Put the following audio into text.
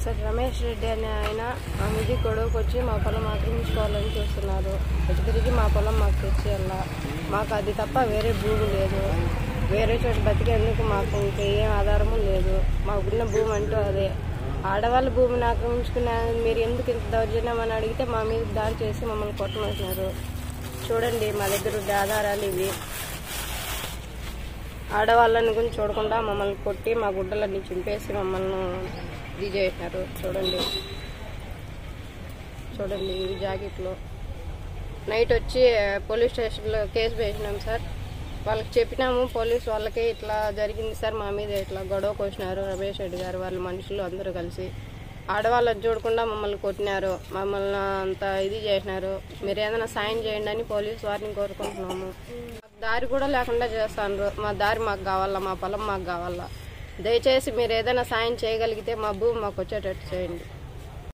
sir Ramesh Reddy అనే ఆయన మా మీది గొడవకు వచ్చి మా పొలం ఆక్రమించుకోవాలని చూస్తున్నారు ఎటు తిరిగి మా పొలం మాకు తెచ్చేయాల మాకు అది తప్ప వేరే భూమి లేదు వేరే చోట బతికేందుకు మాకు ఇంకా ఏం ఆధారము లేదు మాకున్న భూమి అంటూ అదే ఆడవాళ్ళ భూమిని ఆక్రమించుకునే మీరు ఎందుకు ఇంత దౌర్జన్యం అని అడిగితే మా మీద దాడి చేసి మమ్మల్ని కొట్టమంటున్నారు చూడండి మా దగ్గర ఉండే ఆధారాలు ఇవి ఆడవాళ్ళని గురించి చూడకుండా మమ్మల్ని కొట్టి మా గుడ్డలన్నీ చింపేసి మమ్మల్ని ఇది చేసినారు చూడండి చూడండి ఈ జాకెట్లో నైట్ వచ్చి పోలీస్ స్టేషన్లో కేసు వేసినాం సార్ వాళ్ళకి చెప్పినాము పోలీస్ వాళ్ళకి ఇట్లా జరిగింది సార్ మా మీద ఇట్లా గొడవ కోసినారు రమేష్ రెడ్డి గారు వాళ్ళ మనుషులు అందరూ కలిసి ఆడవాళ్ళని చూడకుండా మమ్మల్ని కొట్టినారు మమ్మల్ని అంత ఇది చేసినారు మీరు ఏదైనా సాయం చేయండి అని పోలీస్ వారిని కోరుకుంటున్నాము మాకు దారి కూడా లేకుండా చేస్తాను మా దారి మాకు కావాలా మా పొలం మాకు కావాలా దయచేసి మీరు ఏదైనా సాయం చేయగలిగితే మా భూమి మాకు వచ్చేటట్టు చేయండి